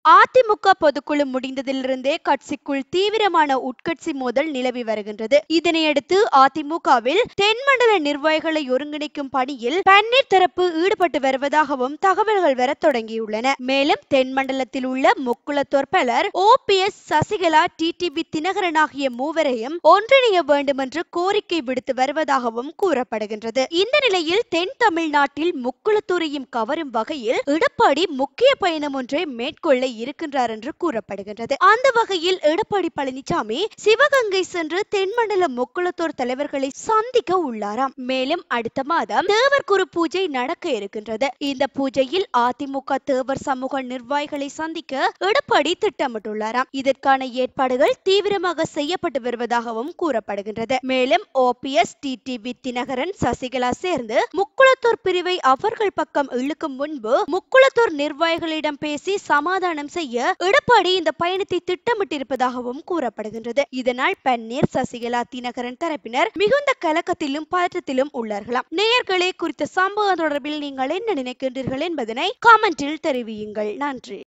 அதிமுக பொதுக்குழு முடிந்ததிலிருந்தே கட்சிக்குள் தீவிரமான உட்கட்சி மோதல் நிலவி வருகின்றது இதனையடுத்து அதிமுகவில் தென்மண்டல நிர்வாகிகளை ஒருங்கிணைக்கும் பணியில் பன்னீர் தரப்பு ஈடுபட்டு வருவதாகவும் தகவல்கள் வர தொடங்கியுள்ளன மேலும் தென்மண்டலத்தில் உள்ள முக்குளத்தோர் பலர் ஓபிஎஸ் சசிகலா டிடிவி தினகரன் ஆகிய மூவரையும் ஒன்றிணைய வேண்டும் என்று கோரிக்கை விடுத்து வருவதாகவும் கூறப்படுகின்றது இந்த நிலையில் தென் தமிழ்நாட்டில் முக்குளத்தூரையும் கவரும் வகையில் எடப்பாடி முக்கிய பயணம் ஒன்றை மேற்கொள்ள இருக்கின்றார் என்று கூறப்படுகின்றது அந்த வகையில் எடப்பாடி பழனிசாமி சிவகங்கை சென்று தென்மண்டல முக்குளத்தோர் தலைவர்களை சந்திக்க உள்ளாராம் மேலும் அடுத்த மாதம் தேவர் குரு பூஜை நடக்க இருக்கின்றது இந்த பூஜையில் அதிமுக தேவர் சமூக நிர்வாகிகளை சந்திக்க எடப்பாடி திட்டமிட்டுள்ளாராம் இதற்கான ஏற்பாடுகள் தீவிரமாக செய்யப்பட்டு வருவதாகவும் கூறப்படுகின்றது மேலும் ஓபிஎஸ் டிடிவி தினகரன் சசிகலா சேர்ந்து முக்குளத்தோர் பிரிவை அவர்கள் பக்கம் இழுக்கும் முன்பு முக்குளத்தோர் நிர்வாகிகளிடம் பேசி சமாதானம் செய்ய எடப்பாடி இந்த பயணத்தை திட்டமிட்டிருப்பதாகவும் கூறப்படுகின்றது இதனால் பன்னீர் சசிகலா தினகரன் தரப்பினர் மிகுந்த கலக்கத்திலும் பதற்றத்திலும் உள்ளார்களாம் நேயர்களே குறித்த சம்பவம் தொடர்பில் நீங்கள் என்ன நினைக்கின்றீர்கள் என்பதனை காமெண்டில் தெரிவியுங்கள் நன்றி